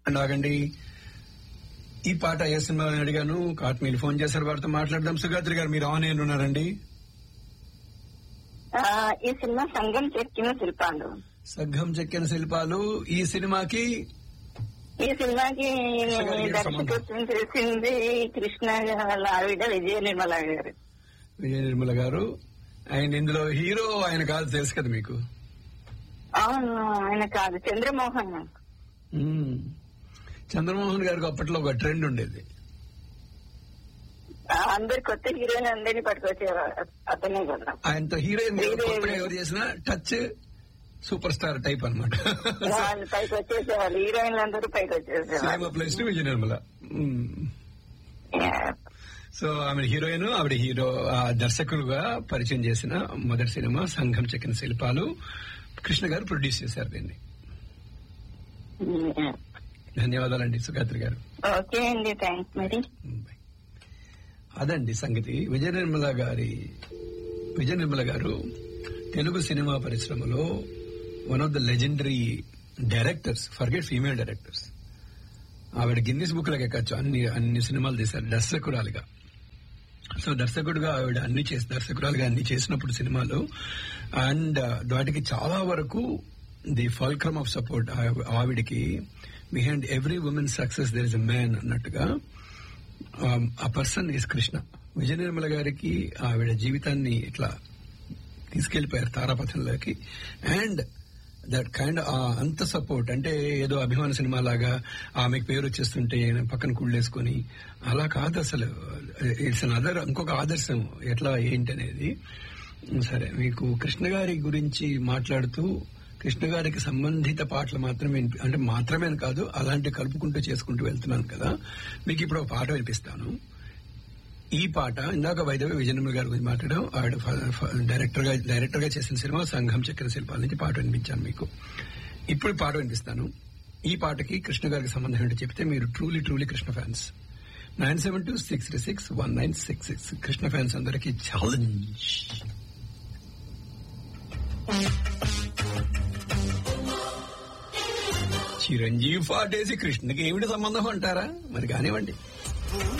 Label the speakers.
Speaker 1: And ఆగండి ఈ పాట ఏ సినిమా అని అడిగాను కాట్మీలు ఫోన్ చేశారు వారితో మాట్లాడదాం సుగాత్రి గారు మీరు ఆన్ ఎయిర్ ఉన్నారండి
Speaker 2: ఆ, ఈ సినిమా సంఘం చెక్కిన శిల్పాలు
Speaker 1: సగ్గం చెక్కిన శిల్పాలు ఈ సినిమాకి
Speaker 2: ఈ సినిమాకి
Speaker 1: సంఘం
Speaker 2: దర్శకత్వం చేసింది కృష్ణ వాళ్ళ ఆవిడ విజయ నిర్మల గారు
Speaker 1: విజయ నిర్మల గారు ఆయన ఇందులో హీరో ఆయన కాదు తెలుసు కదా మీకు
Speaker 2: అవును ఆయన కాదు చంద్రమోహన్
Speaker 1: మ్మ్. చంద్రమోహన్ గారికి అప్పట్లో ఒక ట్రెండ్ ఉండేది
Speaker 2: ఆ, అందరు కొత్త హీరోయిన్ అందరినీ పట్టుకొచ్చారు అతనే కదా
Speaker 1: ఆయనతో హీరోయిన్
Speaker 2: హీరోయిన్.
Speaker 1: కొత్తగా ఎవరు చేసినా టచ్ సూపర్ స్టార్ టైప్ అనమాట
Speaker 2: వాళ్ళు పైకి వచ్చేసేవాళ్ళు హీరోయిన్లు అందరూ పైకి
Speaker 1: సేమ్
Speaker 2: వచ్చేసేవాళ్ళు
Speaker 1: అప్లైస్ టు విజయ నిర్మల మ్మ్. సో ఆమె హీరోయిన్ ఆవిడ హీరో ఆ దర్శకులుగా పరిచయం చేసిన మొదటి సినిమా సంఘం చెక్కిన శిల్పాలు కృష్ణ గారు ప్రొడ్యూస్ చేశారు దీన్ని ధన్యవాదాలండి సుగాత్రి గారు
Speaker 2: ఓకే అండి థ్యాంక్స్ మరి
Speaker 1: బై. అదండి సంగతి విజయ నిర్మల గారి విజయ నిర్మల గారు తెలుగు సినిమా పరిశ్రమలో one of the legendary directors forget female directors ఆవిడ గిన్నిస్ బుక్ లకి ఎక్కచ్చు అన్ని అన్ని సినిమాలు తీశారు దర్శకురాలుగా సో దర్శకుడుగా ఆవిడ అన్ని చేసి దర్శకురాలుగా అన్ని చేసినప్పుడు సినిమాలు అండ్ వాటికి చాలా వరకు ది ఫల్క్రమ్ ఆఫ్ సపోర్ట్ ఆవిడికి behind every woman success there is a man అన్నట్టుగా ఆ పర్సన్ ఇస్ కృష్ణ విజయ నిర్మల గారికి ఆవిడ జీవితాన్ని ఇట్లా తీసుకెళ్లిపోయారు తారాపథంలోకి అండ్ దట్ కైండ్ అంత సపోర్ట్ అంటే ఏదో అభిమాన సినిమా లాగా ఆమెకు పేరు వచ్చేస్తుంటే పక్కన కుళ్ళేసుకొని అలా కాదు అసలు ఇట్స్ అన్ అదర్ ఇంకొక ఆదర్శం ఎట్లా ఏంటి అనేది సరే మీకు కృష్ణ గారి గురించి మాట్లాడుతూ కృష్ణ గారికి సంబంధిత పాటలు మాత్రమే వినిపి- అంటే మాత్రమే అని కాదు అలాంటి కలుపుకుంటూ చేసుకుంటూ వెళ్తున్నాను కదా మీకు ఇప్పుడు ఒక పాట వినిపిస్తాను ఈ పాట ఇందాక వైదవి విజయనగర్ గారి గురించి మాట్లాడడం ఆవిడ ఫ- ఫ- డైరెక్టర్ గా డైరెక్టర్ గా చేసిన సినిమా సంఘం చక్ర శిల్పాల నుంచి పాట వినిపించాను మీకు ఇప్పుడు ఈ పాట వినిపిస్తాను ఈ పాటకి కృష్ణ గారికి సంబంధం ఏంటో చెప్తే మీరు truly truly Krishna fans nine seven two six three six one nine six six Krishna fans అందరికి ఛాలెంజ్ చిరంజీవి పాటేసి కృష్ణకి ఏమిటి సంబంధం అంటారా మరి కానివ్వండి